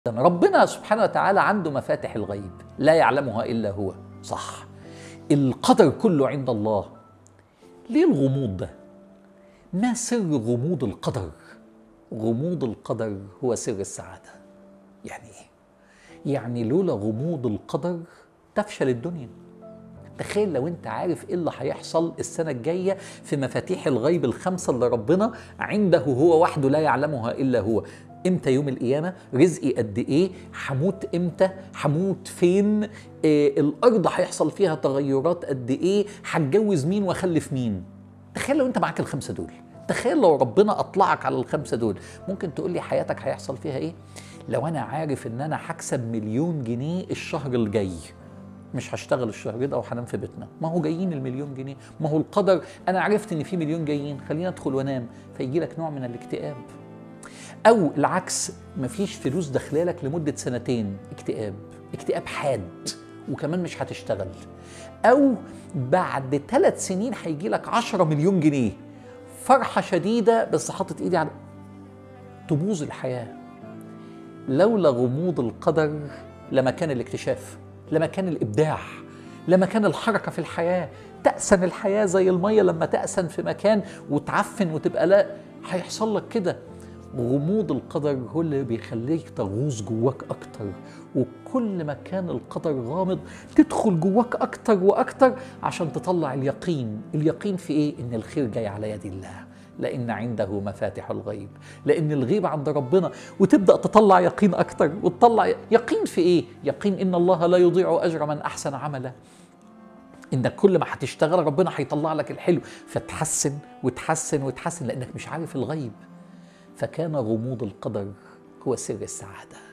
ربنا سبحانه وتعالى عنده مفاتح الغيب لا يعلمها الا هو صح القدر كله عند الله ليه الغموض ده ما سر غموض القدر غموض القدر هو سر السعاده يعني ايه يعني لولا غموض القدر تفشل الدنيا تخيل لو انت عارف ايه اللي هيحصل السنه الجايه في مفاتيح الغيب الخمسه اللي ربنا عنده هو وحده لا يعلمها الا هو امتى يوم القيامه رزقي قد ايه هموت امتى هموت فين إيه الارض هيحصل فيها تغيرات قد ايه هتجوز مين واخلف مين تخيل لو انت معاك الخمسه دول تخيل لو ربنا اطلعك على الخمسه دول ممكن تقول لي حياتك هيحصل فيها ايه لو انا عارف ان انا هكسب مليون جنيه الشهر الجاي مش هشتغل الشهر ده وهنام في بيتنا ما هو جايين المليون جنيه ما هو القدر انا عرفت ان في مليون جايين خليني ادخل وانام فيجي لك نوع من الاكتئاب او العكس مفيش فلوس داخلالك لمده سنتين اكتئاب اكتئاب حاد وكمان مش هتشتغل او بعد ثلاث سنين هيجي لك 10 مليون جنيه فرحه شديده بس حاطط ايدي على تبوظ الحياه لولا غموض القدر لما كان الاكتشاف لما كان الابداع لما كان الحركه في الحياه تأسن الحياه زي الميه لما تأسن في مكان وتعفن وتبقى لا هيحصل لك كده غموض القدر هو اللي بيخليك تغوص جواك اكتر وكل ما كان القدر غامض تدخل جواك اكتر واكتر عشان تطلع اليقين اليقين في ايه ان الخير جاي على يد الله لان عنده مفاتح الغيب لان الغيب عند ربنا وتبدا تطلع يقين اكتر وتطلع يقين في ايه يقين ان الله لا يضيع اجر من احسن عملا انك كل ما هتشتغل ربنا هيطلع لك الحلو فتحسن وتحسن وتحسن لانك مش عارف الغيب فكان غموض القدر هو سر السعاده